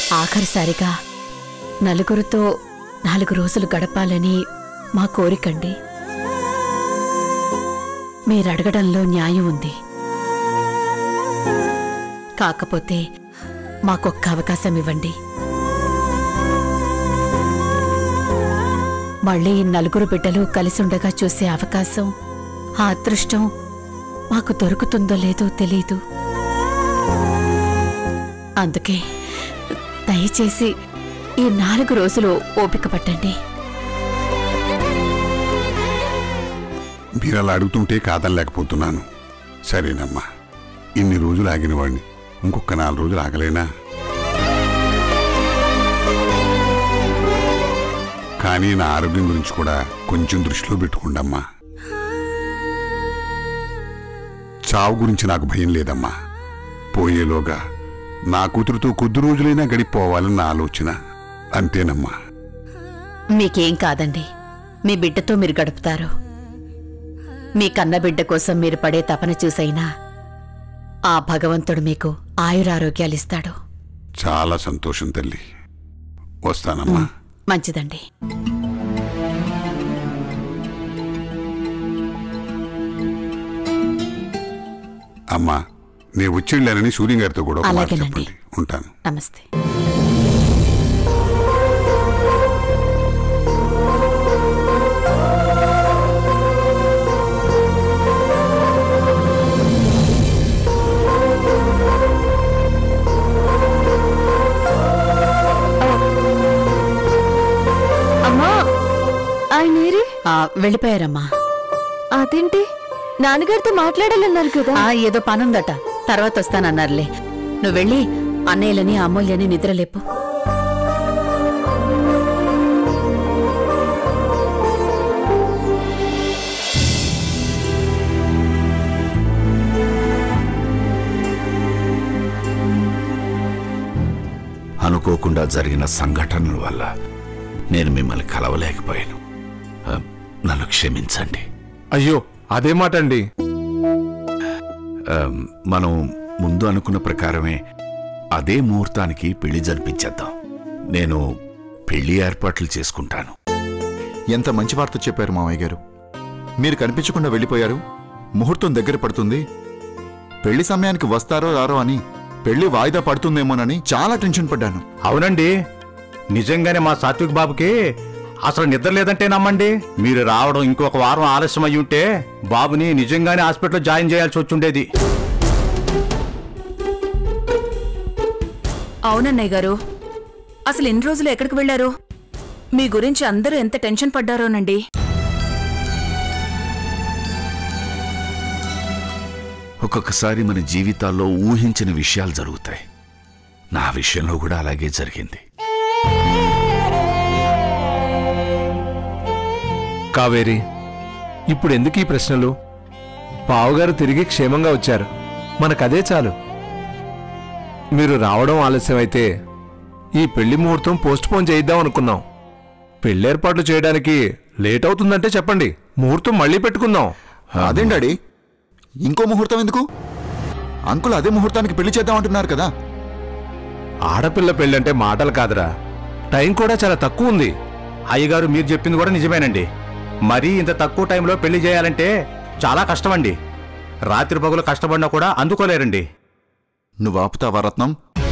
ఆఖరిసారిగా నలుగురితో నాలుగు రోజులు గడపాలని మా కోరికండి మీరడగడంలో న్యాయం ఉంది కాకపోతే మాకొక్క అవకాశం ఇవ్వండి మళ్ళీ ఈ నలుగురు బిడ్డలు కలిసుండగా చూసే అవకాశం ఆ అదృష్టం మాకు దొరుకుతుందో లేదో తెలీదు అందుకే దయచేసి ఈ నాలుగు రోజులు ఓపిక పట్టండి మీరు అలా అడుగుతుంటే కాదనలేకపోతున్నాను సరేనమ్మా ఇన్ని రోజులు ఆగిన వాడిని ఇంకొక నాలుగు రోజులు ఆగలేనా కానీ నా ఆరోగ్యం గురించి కూడా కొంచెం దృష్టిలో పెట్టుకోండమ్మా చావు గురించి నాకు భయం లేదమ్మా పోయేలోగా నా కూతురుతో కొద్ది రోజులైనా గడిపోవాలని నా ఆలోచన అంతేనమ్మా మీకేం కాదండి మీ బిడ్డతో మీరు గడుపుతారు మీ కన్న బిడ్డ కోసం మీరు పడే తపన చూసైనా ఆ భగవంతుడు మీకు ఆయురారోగ్యాలిస్తాడు చాలా సంతోషం తల్లి వస్తానమ్మా మంచిదండి అమ్మా నేను వచ్చేళ్ళానని సూర్యం గారితో కూడా ఒక మాట అలాగేనండి. చెప్పండి ఉంటాను నమస్తే అమ్మా ఆయనేరి ఆ, వెళ్ళిపోయారమ్మా అదేంటి నాన్నగారితో మాట్లాడాలన్నారు కదా ఆ ఏదో పనుందట తర్వాత వస్తానన్నారులే నువ్వు వెళ్ళి అన్నయ్యలని అమ్మోళ్ళని నిద్రలేపు అనుకోకుండా జరిగిన సంఘటనల వల్ల నేను మిమ్మల్ని కలవలేకపోయాను ఆ, నన్ను క్షమించండి అయ్యో అదే మాట అండి ఆ, మనం ముందు అనుకున్న ప్రకారమే అదే ముహూర్తానికి పెళ్లి జరిపించేద్దాం నేను పెళ్లి ఏర్పాట్లు చేసుకుంటాను ఎంత మంచి వార్త చెప్పారు మామయ్య గారు మీరు కనిపించకుండా వెళ్ళిపోయారు ముహూర్తం దగ్గర పడుతుంది పెళ్లి సమయానికి వస్తారో రారో అని పెళ్లి వాయిదా పడుతుందేమోనని చాలా టెన్షన్ పడ్డాను అవునండి నిజంగానే మా సాత్విక్ బాబుకి అసలు నిద్ర లేదంటే నమ్మండి మీరు రావడం ఇంకొక వారం ఆలస్యం అయి ఉంటే బాబుని నిజంగానే హాస్పిటల్లో జాయిన్ చేయాల్సి వచ్చుండేది అవునన్నయ్య గారు అసలు ఎన్ని రోజులు ఎక్కడికి వెళ్లారు మీ గురించి అందరూ ఎంత టెన్షన్ పడ్డారోనండి ఒక్కొక్కసారి మన జీవితాల్లో ఊహించిన విషయాలు జరుగుతాయి నా విషయంలో కూడా అలాగే జరిగింది కావేరి ఇప్పుడు ఎందుకు ఈ ప్రశ్నలు బావగారు తిరిగి క్షేమంగా వచ్చారు మనకదే చాలు మీరు రావడం ఆలస్యమైతే ఈ పెళ్లి ముహూర్తం పోస్ట్ పోన్ చేయిద్దాం అనుకున్నాం పెళ్లి ఏర్పాట్లు చేయడానికి లేట్ అవుతుందంటే చెప్పండి ముహూర్తం మళ్ళీ పెట్టుకుందాం అదేం డాడీ ఇంకో ముహూర్తం ఎందుకు అంకుల్ అదే ముహూర్తానికి పెళ్లి చేద్దాం అంటున్నారు కదా ఆడపిల్ల పెళ్ళంటే మాటలు కాదురా టైం కూడా చాలా తక్కువ ఉంది అయ్యగారు మీరు చెప్పింది కూడా నిజమేనండి మరీ ఇంత తక్కువ టైంలో పెళ్లి చేయాలంటే చాలా కష్టమండి రాత్రి పగులు కష్టపడినా కూడా అందుకోలేరండి నువ్వు ఆపుతావా రత్నం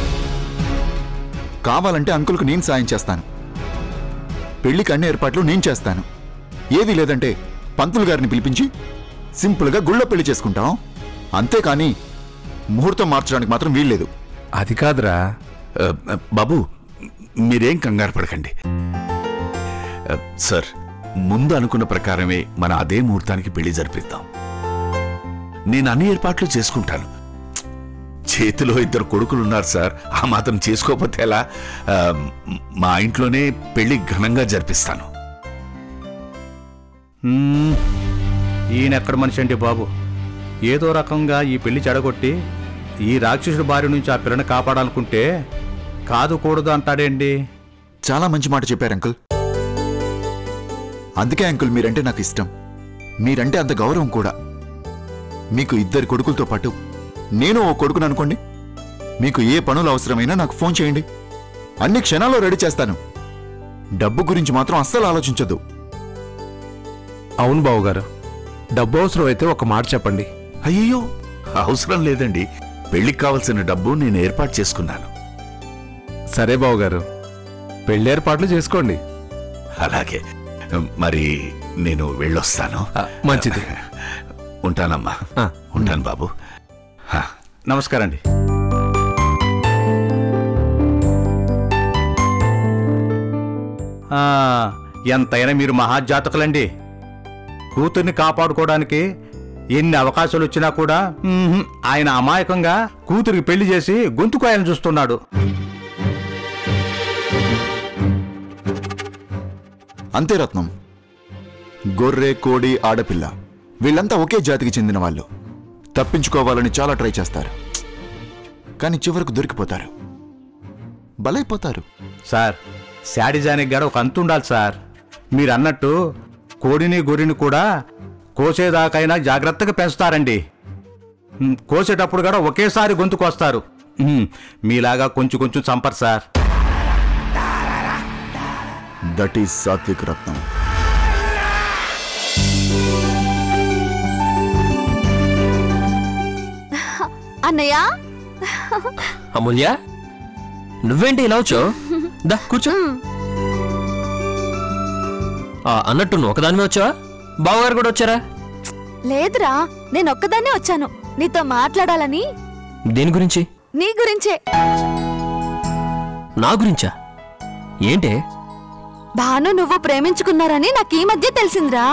కావాలంటే అంకుల్కు నేను సాయం చేస్తాను పెళ్లికి అన్ని ఏర్పాట్లు నేను చేస్తాను ఏది లేదంటే పంతులు గారిని పిలిపించి సింపుల్గా గుళ్ళో పెళ్లి చేసుకుంటాం అంతేకాని ముహూర్తం మార్చడానికి మాత్రం వీల్లేదు అది కాదురా ఆ, బాబు మీరేం కంగారు పడకండి ఆ, సార్ ముందు అనుకున్న ప్రకారమే మన అదే ముహూర్తానికి పెళ్లి జరిపిద్దాం నేను అన్ని ఏర్పాట్లు చేసుకుంటాను చేతిలో ఇద్దరు కొడుకులు ఉన్నారు సార్ ఆ మాత్రం చేసుకోకపోతే ఎలా ఆ, మా ఇంట్లోనే పెళ్లి ఘనంగా జరిపిస్తాను మ్మ్. ఈయన ఎక్కడ మనిషి అండి బాబు ఏదో రకంగా ఈ పెళ్లి చెడగొట్టి ఈ రాక్షసుడి బారి నుంచి ఆ పిల్లని కాపాడాలనుకుంటే కాదు కూడదు అంటాడేంటి చాలా మంచి మాట చెప్పారు అంకుల్ అందుకే అంకుల్ మీరంటే నాకు ఇష్టం మీరంటే అంత గౌరవం కూడా మీకు ఇద్దరు కొడుకులతో పాటు నేను ఓ కొడుకును అనుకోండి మీకు ఏ పనులు అవసరమైనా నాకు ఫోన్ చేయండి అన్ని క్షణాల్లో రెడీ చేస్తాను డబ్బు గురించి మాత్రం అస్సలు ఆలోచించదు అవును బావగారు డబ్బు అవసరం అయితే ఒక మాట చెప్పండి అయ్యో అవసరం లేదండి పెళ్లికి కావలసిన డబ్బు నేను ఏర్పాటు చేసుకున్నాను సరే బావగారు పెళ్లి ఏర్పాట్లు చేసుకోండి అలాగే మరి నేను వెళ్ళొస్తాను ఆ, మంచిది ఉంటానమ్మా ఆ. ఉంటాను బాబు హా. నమస్కారం అండి ఆ, ఎంతైనా మీరు మహాజాతకులండి కూతుర్ని కాపాడుకోవడానికి ఎన్ని అవకాశాలు వచ్చినా కూడా మ్మ్హ్, ఆయన అమాయకంగా కూతురికి పెళ్లి చేసి గొంతుకాయలను చూస్తున్నాడు అంతే రత్నం గొర్రె కోడి ఆడపిల్ల వీళ్ళంతా ఒకే జాతికి చెందిన వాళ్ళు తప్పించుకోవాలని చాలా ట్రై చేస్తారు కానీ చివరకు దొరికిపోతారు బలైపోతారు సార్ శాడిజానికి గడ ఒక అంతు ఉండాలి సార్ మీరు అన్నట్టు కోడిని గొర్రెని కూడా కోసేదాకైనా జాగ్రత్తగా పెంచుతారండి ఉమ్, కోసేటప్పుడు కూడా ఒకేసారి గొంతుకొస్తారు ఉమ్, మీలాగా కొంచెం కొంచెం చంపరు sir that is Satvik Ratnam అన్నయ్య అమూల్య నువ్వేంటి ఇలా వచ్చావు దా కూర్చో ఆ, అన్నట్టు నువ్వు ఒకదానివే వచ్చావా బావగారు కూడా వచ్చారా లేదురా నేను ఒక్కదాన్నే వచ్చాను నీతో మాట్లాడాలని దేని గురించి నీ గురించే నా గురించా ఏంటే భాను నువ్వు ప్రేమించుకున్నారని నాకు ఈ మధ్య తెలిసిందిరా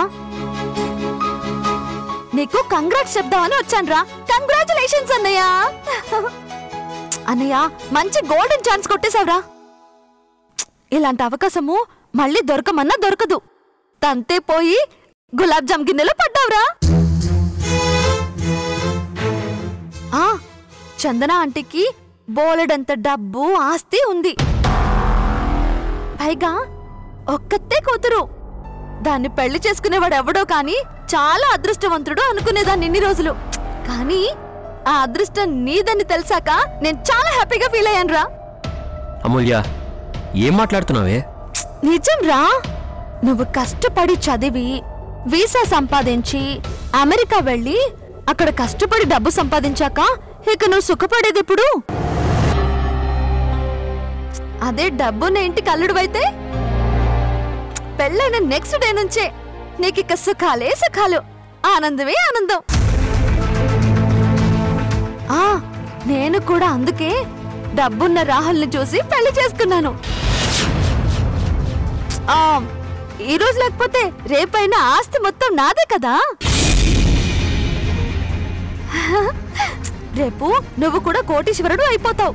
నీకు కంగ్రాట్స్ చెప్దామని వచ్చానురా కంగ్రాచులేషన్స్ అన్నయ్య అన్నయ్య మంచి గోల్డెన్ ఛాన్స్ కొట్టేశావురా ఇలాంటి అవకాశము మళ్ళీ దొరకమన్నా దొరకదు తంతే పోయి గులాబ్ జామ్ గిన్నెలో పడ్డావురా ఆ చందన ఆంటీకి బోలెడంత డబ్బు ఆస్తి ఉంది పైగా ఒక్కతే కూతురు దాన్ని పెళ్లి చేసుకునేవాడు ఎవడో కాని చాలా అదృష్టవంతుడు అనుకునేదాన్ని ఇన్ని రోజులు కానీ ఆ అదృష్టం నీదని తెలిసాక నేను చాలా హ్యాపీగా ఫీల్ అయ్యాను రా అమూల్య ఏం మాట్లాడుతున్నావే నిజం రా నువ్వు కష్టపడి చదివి వీసా సంపాదించి అమెరికా వెళ్ళి అక్కడ కష్టపడి డబ్బు సంపాదించాక ఇక నువ్వు సుఖపడేది ఇప్పుడు అదే డబ్బు నా ఇంటికి అల్లుడువైతే పెళ్ళైన నెక్స్ట్ డే నుంచే నీకిక సుఖాలే సుఖాలు ఆనందమే ఆనందం ఆ నేను కూడా అందుకే డబ్బున్న రాహుల్ని చూసి పెళ్లి చేసుకున్నాను ఆ, ఈ రోజు లేకపోతే రేపైనా ఆస్తి మొత్తం నాదే కదా రేపు నువ్వు కూడా కోటీశ్వరుడు అయిపోతావు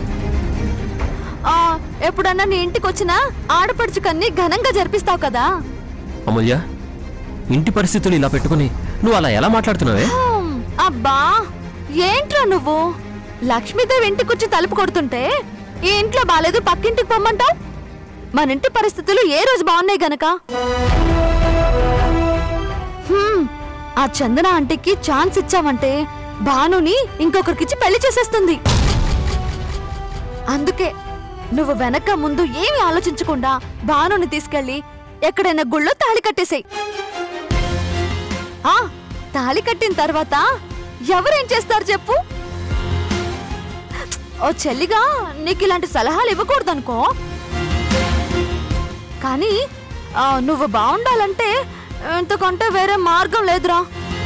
ఆ, ఎప్పుడన్నా నీ ఇంటికి వచ్చినా ఆడపడుచు కన్ని ఘనంగా జరిపిస్తావు కదా అమూల్య ఇంటి పరిస్థితులు ఇలా పెట్టుకుని నువ్వు అలా ఎలా మాట్లాడుతున్నావే హ్మ్, అబ్బా ఏంట్రా నువ్వు లక్ష్మీదేవి ఇంటికొచ్చి తలుపు కొడుతుంటే ఈ ఇంట్లో బాలేదు పక్కింటికి పొమ్మంటావు మన ఇంటి పరిస్థితులు ఏ రోజు బాగున్నాయి గనక హ్మ్, ఆ చందన ఆంటీకి ఛాన్స్ ఇచ్చావంటే భానుని ఇంకొకరికిచ్చి పెళ్లి చేసేస్తుంది అందుకే నువ్వు వెనక ముందు ఏమి ఆలోచించకుండా భానుని తీసుకెళ్లి ఎక్కడైనా గుళ్ళో తాళి కట్టేసేయ్ ఆ తాళి కట్టిన తర్వాత ఎవరేం చేస్తారు చెప్పు ఓ చెల్లిగా నీకు ఇలాంటి సలహాలు ఇవ్వకూడదనుకో కానీ ఆ, నువ్వు బాగుండాలంటే ఇంతకంటే వేరే మార్గం లేదురా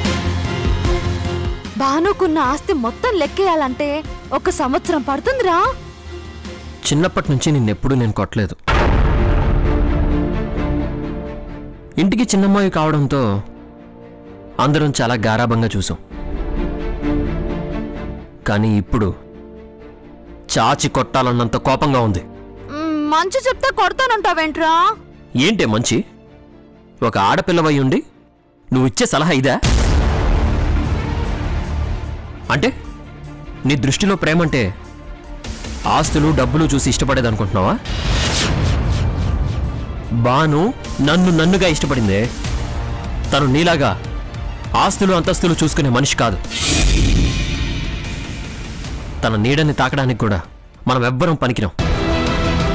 భానుకున్న ఆస్తి మొత్తం లెక్కేయాలంటే ఒక సంవత్సరం పడుతుందిరా చిన్నప్పటి నుంచి నిన్నెప్పుడు నేను కొట్టలేదు ఇంటికి చిన్నమ్మాయి కావడంతో అందరం చాలా గారాబంగా చూసాం కానీ ఇప్పుడు చాచి కొట్టాలన్నంత కోపంగా ఉంది మ్, మంచి చెప్తే కొడతానంటావేంట్రా ఏంటే మంచి ఒక ఆడపిల్లవై ఉండి నువ్వు ఇచ్చే సలహా ఇదా అంటే నీ దృష్టిలో ప్రేమంటే ఆస్తులు డబ్బులు చూసి ఇష్టపడేదనుకుంటున్నావా బాను నన్ను నన్నుగా ఇష్టపడిందే తను నీలాగా ఆస్తులు అంతస్తులు చూసుకునే మనిషి కాదు తన నీడని తాకడానికి కూడా మనం ఎవ్వరం పనికిరాం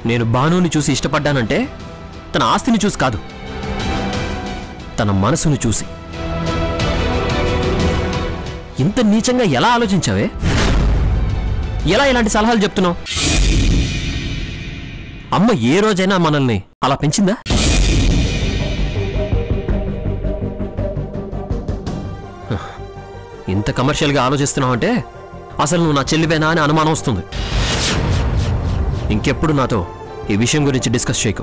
నేను భానుని చూసి ఇష్టపడ్డానంటే తన ఆస్తిని చూసి కాదు తన మనసును చూసి ఇంత నీచంగా ఎలా ఆలోచించావే ఎలా ఇలాంటి సలహాలు చెప్తున్నావు అమ్మ ఏ రోజైనా మనల్ని అలా పెంచిందా హ, ఇంత కమర్షియల్గా ఆలోచిస్తున్నావు అంటే అసలు నువ్వు నా చెల్లివేనా అని అనుమానం వస్తుంది ఇంకెప్పుడు నాతో ఈ విషయం గురించి డిస్కస్ చేయకు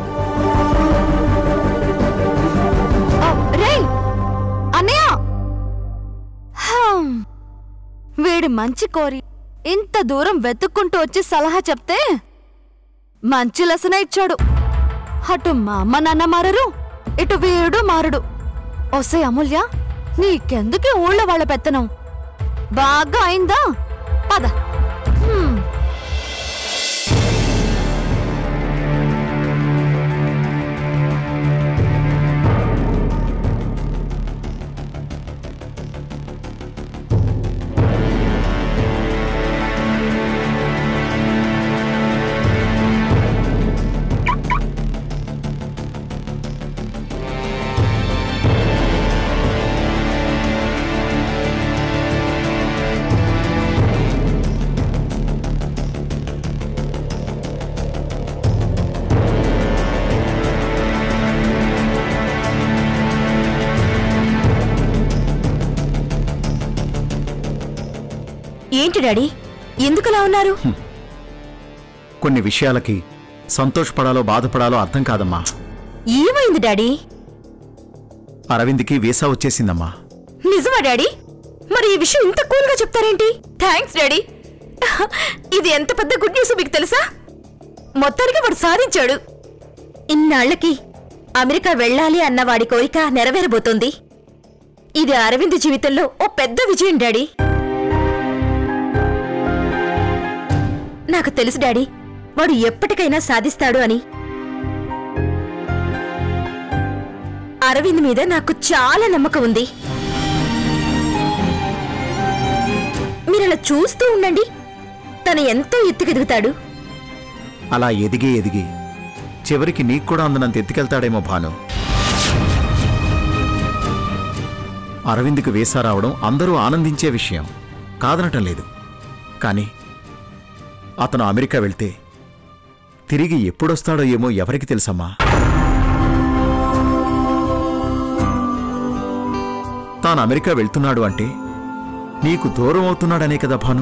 ఆ, రేయ్ అన్నయ్య హమ్. వీడి మంచి కోరి ఇంత దూరం వెతుక్కుంటూ వచ్చి సలహా చెప్తే మంచి లెసన ఇచ్చాడు అటు మా అమ్మ నాన్న మారరు ఇటు వీడు మారడు ఒసే అమూల్య నీకెందుకు ఈ ఊళ్ళో వాళ్ళ పెత్తనం బాగా అయిందా పద హ్మ్. ఏంటి డాడీ ఎందుకులా ఉన్నారు కొన్ని విషయాలకి సంతోషపడాలో బాధపడాలో అర్థం కాదమ్మా ఏమైంది డాడీ అరవింద్కి వీసా వచ్చేసిందమ్మా నిజమా డాడీ మరి ఈ విషయం ఇంత కూల్గా చెప్తారేంటి థ్యాంక్స్ డాడీ ఇది ఎంత పెద్ద గుడ్ న్యూస్ మీకు తెలుసా మొత్తానికి వాడు సాధించాడు ఇన్నాళ్లకి అమెరికా వెళ్ళాలి అన్న వాడి కోరిక నెరవేరబోతోంది ఇది అరవింద్ జీవితంలో ఓ పెద్ద విజయం డాడీ నాకు తెలుసు డాడీ వాడు ఎప్పటికైనా సాధిస్తాడు అని అరవింద్ మీద నాకు చాలా నమ్మకం ఉంది మీరలా చూస్తూ ఉండండి తను ఎంతో ఎత్తుకెదుగుతాడు అలా ఎదిగి ఎదిగి చివరికి నీకు కూడా అందనంత ఎత్తుకెళ్తాడేమో భాను అరవింద్కు వీసా రావడం అందరూ ఆనందించే విషయం కాదనటం లేదు కానీ అతను అమెరికా వెళ్తే తిరిగి ఎప్పుడొస్తాడో ఏమో ఎవరికి తెలుసమ్మా తాను అమెరికా వెళ్తున్నాడు అంటే నీకు దూరం అవుతున్నాడనే కదా భాను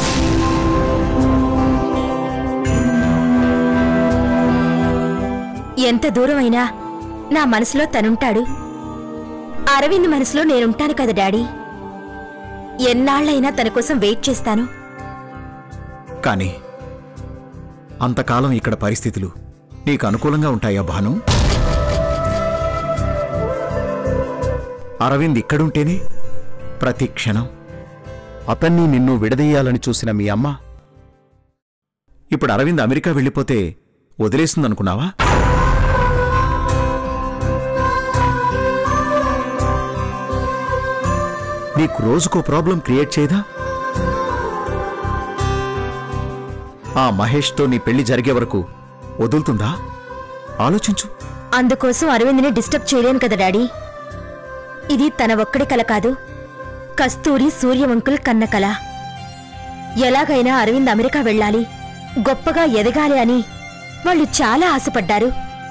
ఎంత దూరమైనా నా మనసులో తనుంటాడు అరవింద్ మనసులో నేనుంటాను కదా డాడీ ఎన్నాళ్ళైనా తన కోసం వెయిట్ చేస్తాను కానీ అంతకాలం ఇక్కడ పరిస్థితులు నీకు అనుకూలంగా ఉంటాయా భాను అరవింద్ ఇక్కడుంటేనే ప్రతి క్షణం అతన్ని నిన్ను విడదీయాలని చూసిన మీ అమ్మ ఇప్పుడు అరవింద్ అమెరికా వెళ్ళిపోతే వదిలేస్తుందనుకున్నావా నీకు రోజుకో ప్రాబ్లం క్రియేట్ చేయదా ఆ మహేష్తో నీ పెళ్లి జరిగే వరకు వదులుతుందా ఆలోచించు అందుకోసం అరవింద్ని డిస్టర్బ్ చేయలేను కదా డాడీ ఇది తన ఒక్కడి కల కాదు కస్తూరి సూర్యవంకుల్ కన్న కల ఎలాగైనా అరవింద్ అమెరికా వెళ్ళాలి గొప్పగా ఎదగాలి అని వాళ్ళు చాలా ఆశపడ్డారు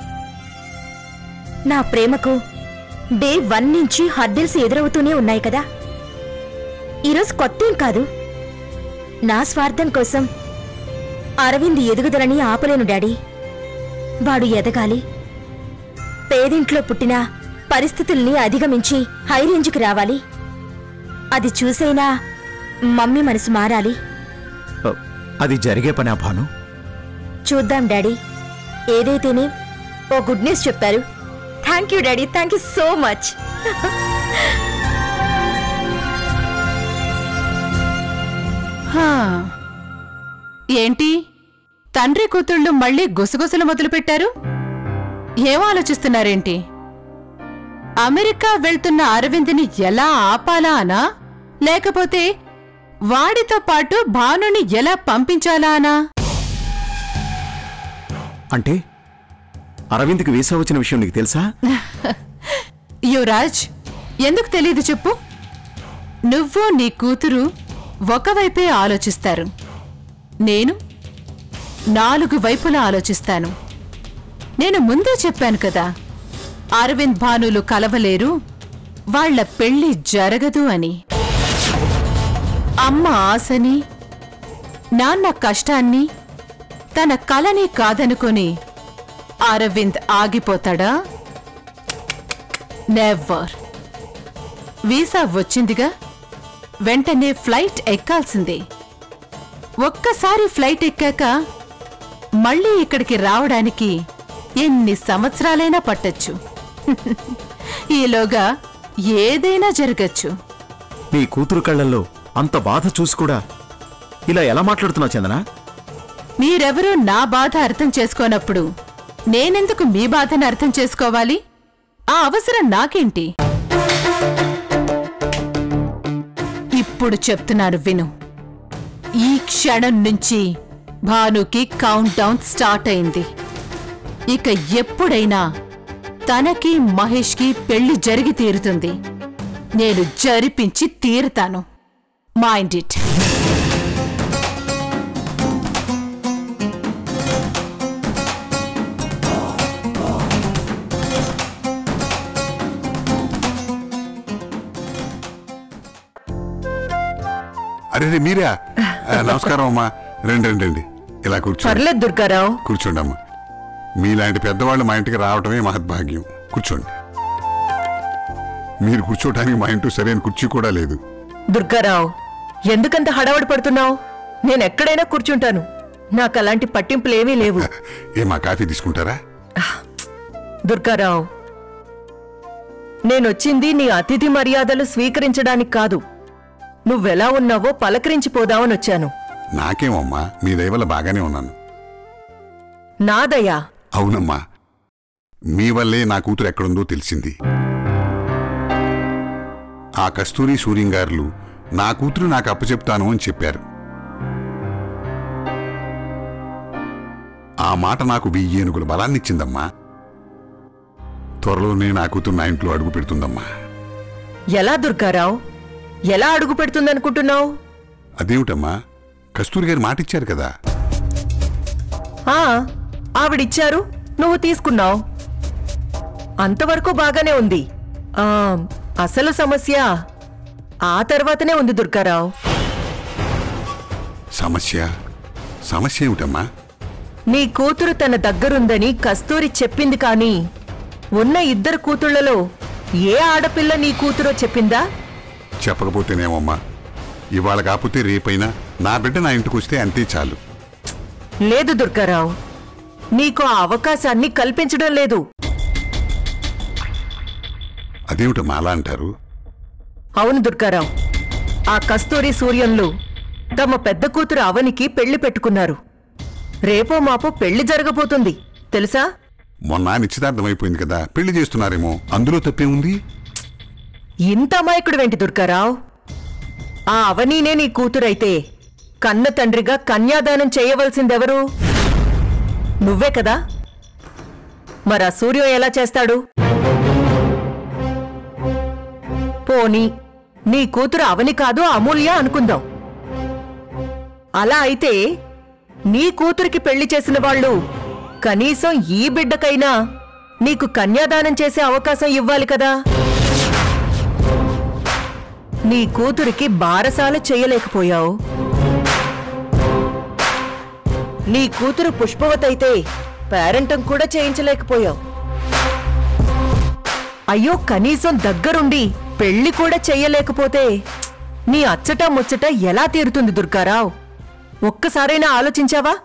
నా ప్రేమకు డే వన్ నుంచి హర్డిల్స్ ఎదురవుతూనే ఉన్నాయి కదా ఈరోజు కొత్తేం కాదు నా స్వార్థం కోసం అరవింద్ ఎదుగుదలని ఆపలేను డాడీ వాడు ఎదగాలి పేదింట్లో పుట్టిన పరిస్థితుల్ని అధిగమించి హై రేంజ్కి రావాలి అది చూసైనా మమ్మీ మనసు మారాలి అ, అది జరిగే పనా భాను చూద్దాం డాడీ ఏదైతేనే ఓ గుడ్ న్యూస్ చెప్పారు thank you daddy thank you so much హా. ఏంటి తండ్రి కూతుళ్ళు మళ్ళీ గుసగుసలు మొదలుపెట్టారు ఏం ఆలోచిస్తున్నారేంటి అమెరికా వెళ్తున్న అరవింద్ని ఎలా ఆపాలా అనా లేకపోతే వాడితో పాటు భానుని ఎలా పంపించాలా అనా అంటే అరవింద్కి వీసా వచ్చిన విషయం నీకు తెలుసా యువరాజ్ ఎందుకు తెలియదు చెప్పు నువ్వు నీ కూతురు ఒకవైపే ఆలోచిస్తారు నేను నాలుగు వైపులా ఆలోచిస్తాను నేను ముందే చెప్పాను కదా అరవింద్ భానులు కలవలేరు వాళ్ళ పెళ్లి జరగదు అని అమ్మ ఆశని నాన్న కష్టాన్ని తన కలని కాదనుకొని అరవింద్ ఆగిపోతాడా నెవర్ వీసా వచ్చిందిగా వెంటనే ఫ్లైట్ ఎక్కాల్సిందే ఒక్కసారి ఫ్లైట్ ఎక్కాక మళ్ళీ ఇక్కడికి రావడానికి ఎన్ని సంవత్సరాలైనా పట్టొచ్చు ఈలోగా ఏదైనా జరగచ్చు నీ కూతురు కళ్ళల్లో అంత బాధ చూసి కూడా ఇలా ఎలా మాట్లాడుతున్నావు చందన మీరెవరూ నా బాధ అర్థం చేసుకోనప్పుడు నేనెందుకు మీ బాధను అర్థం చేసుకోవాలి ఆ అవసరం నాకేంటి ఇప్పుడు చెప్తున్నాను విను ఈ క్షణం నుంచి భానుకి కౌంట్ డౌన్ స్టార్ట్ అయింది ఇక ఎప్పుడైనా తనకి మహేష్కి పెళ్లి జరిగి తీరుతుంది నేను జరిపించి తీరుతాను మైండ్ ఇట్ అరే రే మీరా ఆ, నమస్కారం అమ్మా రండి రండి రండి ఇలా కూర్చోండి పర్లేదు దుర్గారావు కూర్చోండి అమ్మా మీలాంటి పెద్దవాళ్ళు మా ఇంటికి రావటమే మహద్భాగ్యం కూర్చోండి మీరు కూర్చోటానికి మా ఇంటూ సరైన కుర్చీ కూడా లేదు దుర్గారావు ఎందుకంత హడావడి పడుతున్నావు నేను ఎక్కడైనా కూర్చుంటాను నాకు అలాంటి పట్టింపులేమీ లేవు ఏ మా కాఫీ తీసుకుంటారా దుర్గారావు నేనొచ్చింది నీ అతిథి మర్యాదలు స్వీకరించడానికి కాదు నువ్వెలా ఉన్నావో పలకరించిపోదామని వచ్చాను నాకేమమ్మా మీ దయ వల్ల బాగానే ఉన్నాను నాదయ్యా అవునమ్మా మీ వల్లే నా కూతురు ఎక్కడుందో తెలిసింది ఆ కస్తూరి సూర్యంగారులు నా కూతురు నాకు అప్పచెప్తాను అని చెప్పారు ఆ మాట నాకు వెయ్యి ఏనుగుల బలాన్నిచ్చిందమ్మా త్వరలోనే నా కూతురు నా ఇంట్లో అడుగు పెడుతుందమ్మా ఎలా దుర్గారావు ఎలా అడుగు పెడుతుందనుకుంటున్నావు అదేమిటమ్మా కస్తూరి గారు మాట ఇచ్చారు కదా ఆ ఆవిడిచ్చారు నువ్వు తీసుకున్నావు అంతవరకు బాగానే ఉంది ఆ అసలు సమస్య ఆ తర్వాతనే ఉంది దుర్గారావు సమస్య సమస్య ఏమిటమ్మా నీ కూతురు తన దగ్గరుందని కస్తూరి చెప్పింది కాని ఉన్న ఇద్దరు కూతుళ్లలో ఏ ఆడపిల్ల నీ కూతురో చెప్పిందా చెప్పకపోతేనేమమ్మా ఇవాళ కాకపోతే రేపైనా నా బిడ్డ నా ఇంటికి వస్తే అంతే చాలు లేదు దుర్గారావు నీకు ఆ అవకాశాన్ని కల్పించడం లేదు అదేమిటమ్మా అలా అంటారు అవును దుర్గారావు ఆ కస్తూరి సూర్యంలు తమ పెద్ద కూతురు అవనికి పెళ్లి పెట్టుకున్నారు రేపో మాపో పెళ్లి జరగబోతుంది తెలుసా మొన్న నిశ్చితార్థం అయిపోయింది కదా పెళ్లి చేస్తున్నారేమో అందులో తప్పే ఉంది ఇంత అమాయకుడు వెంటి దుర్గారావు ఆ అవనీనే నీ కూతురైతే కన్న తండ్రిగా కన్యాదానం చేయవలసిందెవరు నువ్వే కదా మరా సూర్యం ఎలా చేస్తాడు పోనీ నీ కూతురు అవని కాదు అమూల్య అనుకుందాం అలా అయితే నీ కూతురికి పెళ్లి చేసిన వాళ్ళు కనీసం ఈ బిడ్డకైనా నీకు కన్యాదానం చేసే అవకాశం ఇవ్వాలి కదా నీ కూతురికి బారసాల చెయ్యలేకపోయావు నీ కూతురు పుష్పవతైతే పేరెంటం కూడా చేయించలేకపోయావు అయ్యో కనీసం దగ్గరుండి పెళ్లి కూడా చెయ్యలేకపోతే నీ అచ్చట ముచ్చట ఎలా తీరుతుంది దుర్గారావు ఒక్కసారైనా ఆలోచించావా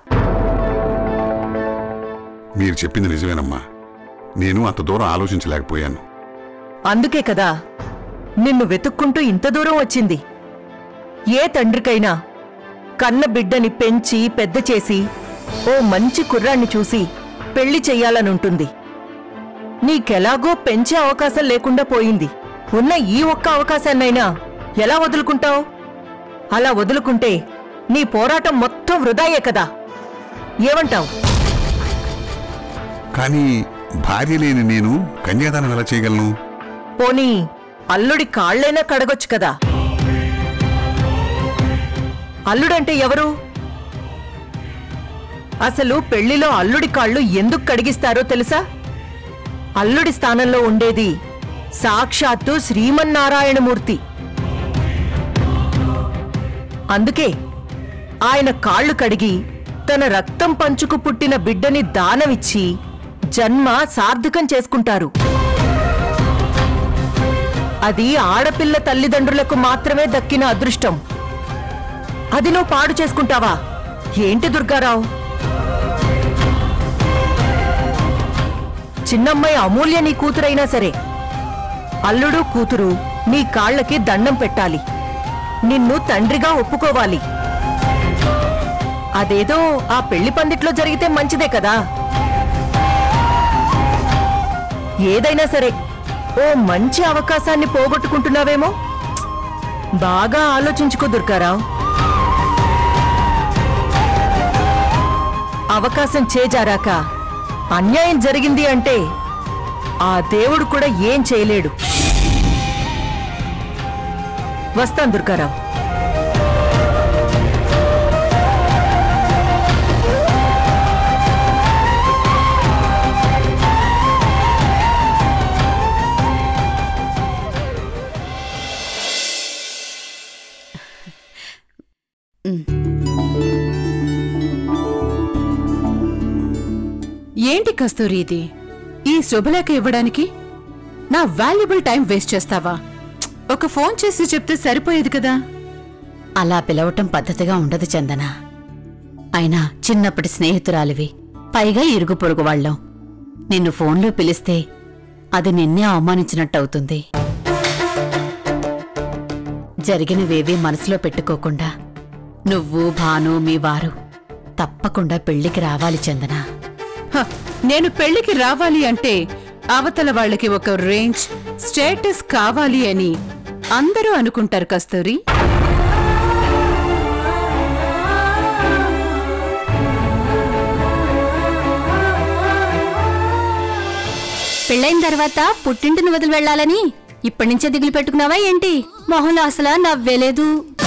మీరు చెప్పింది నిజమేనమ్మా నేను అంత దూరం ఆలోచించలేకపోయాను అందుకే కదా నిన్ను వెతుక్కుంటూ ఇంత దూరం వచ్చింది ఏ తండ్రికైనా కన్న బిడ్డని పెంచి పెద్ద చేసి ఓ మంచి కుర్రాన్ని చూసి పెళ్లి చెయ్యాలనుంటుంది నీకెలాగో పెంచే అవకాశం లేకుండా పోయింది ఉన్న ఈ ఒక్క అవకాశాన్నైనా ఎలా వదులుకుంటావు అలా వదులుకుంటే నీ పోరాటం మొత్తం వృధాయే కదా ఏమంటావు కానీ భార్య లేని నేను కన్యాదానం ఎలా చేయగలను పోనీ అల్లుడి కాళ్ళైనా కడగొచ్చు కదా అల్లుడంటే ఎవరు అసలు పెళ్లిలో అల్లుడి కాళ్ళు ఎందుకు కడిగిస్తారో తెలుసా అల్లుడి స్థానంలో ఉండేది సాక్షాత్తు శ్రీమన్నారాయణమూర్తి అందుకే ఆయన కాళ్ళు కడిగి తన రక్తం పంచుకు పుట్టిన బిడ్డని దానమిచ్చి జన్మ సార్థకం చేసుకుంటారు అది ఆడపిల్ల తల్లిదండ్రులకు మాత్రమే దక్కిన అదృష్టం అది నువ్వు పాడు చేసుకుంటావా ఏంటి దుర్గారావు చిన్నమ్మాయి అమూల్య నీ కూతురైనా సరే అల్లుడు కూతురు నీ కాళ్ళకి దండం పెట్టాలి నిన్ను తండ్రిగా ఒప్పుకోవాలి అదేదో ఆ పెళ్లి పందిట్లో జరిగితే మంచిదే కదా ఏదైనా సరే ఓ మంచి అవకాశాన్ని పోగొట్టుకుంటున్నావేమో బాగా ఆలోచించుకో దుర్గారావు అవకాశం చేజారాక అన్యాయం జరిగింది అంటే ఆ దేవుడు కూడా ఏం చేయలేడు వస్తాను దుర్గారావు ఏంటి కస్తూరి ఇది ఈ శుభలేఖ ఇవ్వడానికి నా వాల్యుబుల్ టైం వేస్ట్ చేస్తావా ఛ్! ఒక ఫోన్ చేసి చెప్తే సరిపోయేది కదా అలా పిలవటం పద్ధతిగా ఉండదు చందన అయినా చిన్నప్పటి స్నేహితురాలివి పైగా ఇరుగు పొరుగు వాళ్ళం నిన్ను ఫోన్లో పిలిస్తే అది నిన్నే అవమానించినట్టవుతుంది జరిగినవేవీ మనసులో పెట్టుకోకుండా నువ్వు భాను మీ వారు తప్పకుండా పెళ్లికి రావాలి చందన హ, నేను పెళ్లికి రావాలి అంటే అవతల వాళ్ళకి ఒక రేంజ్ స్టేటస్ కావాలి అని అందరూ అనుకుంటారు కస్తూరి పెళ్ళైన తర్వాత పుట్టింటిని వదిలి వెళ్ళాలని ఇప్పటి నుంచే దిగులు పెట్టుకున్నావా ఏంటి మొహంలో అసలు నవ్వేలేదు